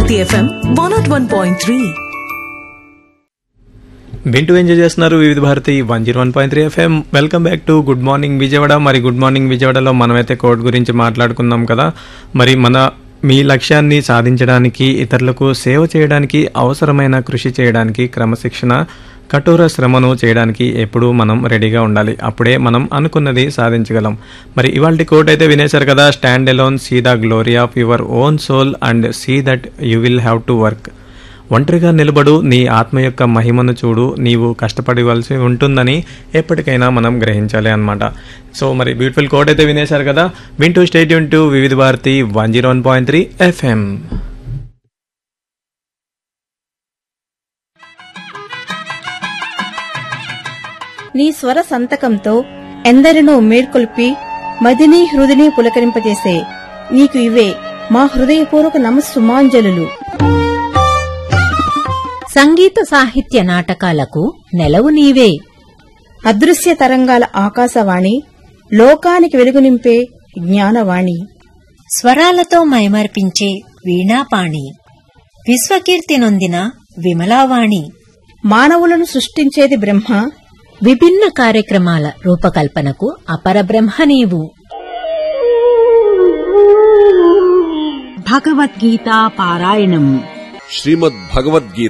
Bharati FM one nought one point three వింటూ enjoy చేస్తున్నారు Vividh Bharati one zero one point three FM welcome back to good morning Vijayawada మరి good morning విజయవాడలో మనమైతే code గురించి మాట్లాడుకుందాం కదా మరి మన మీ లక్ష్యాన్ని సాధించడానికి ఇతరులకు సేవ చేయడానికి అవసరమైన కృషి చేయడానికి క్రమశిక్షణ కఠోర శ్రమను చేయడానికి ఎప్పుడూ మనం రెడీగా ఉండాలి అప్పుడే మనం అనుకున్నది సాధించగలం మరి ఇవాళ కోట్ అయితే వినేశారు కదా stand alone see the glory of your own soul and see that you will have to work ఒంటరిగా నిలబడు నీ ఆత్మ యొక్క మహిమను చూడు నీవు కష్టపడవలసి ఉంటుందని ఎప్పటికైనా మనం గ్రహించాలి అనమాట సో మరి బ్యూటిఫుల్ కోడ్ అయితే వినేశారు కదా వింటూ stay tuned to Vividh Bharati one zero one point three FM నీ స్వర సంతకంతో ఎందరినో మేల్కొల్పి మదిని హృదిని పులకరింపజేసే నీకు ఇవే మా హృదయపూర్వక నమస్సుమాంజలు సంగీత సాహిత్య నాటకాలకు నెలవు నీవే అదృశ్య తరంగాల ఆకాశవాణి లోకానికి వెలుగు నింపే జ్ఞానవాణి స్వరాలతో మైమర్పించే వీణాపాణి విశ్వకీర్తి నొందిన విమలావాణి మానవులను సృష్టించేది బ్రహ్మ విభిన్న కార్యక్రమాల రూపకల్పనకు అపరబ్రహ్మ నీవు భగవద్గీతా పారాయణం శ్రీమద్భగవద్గీత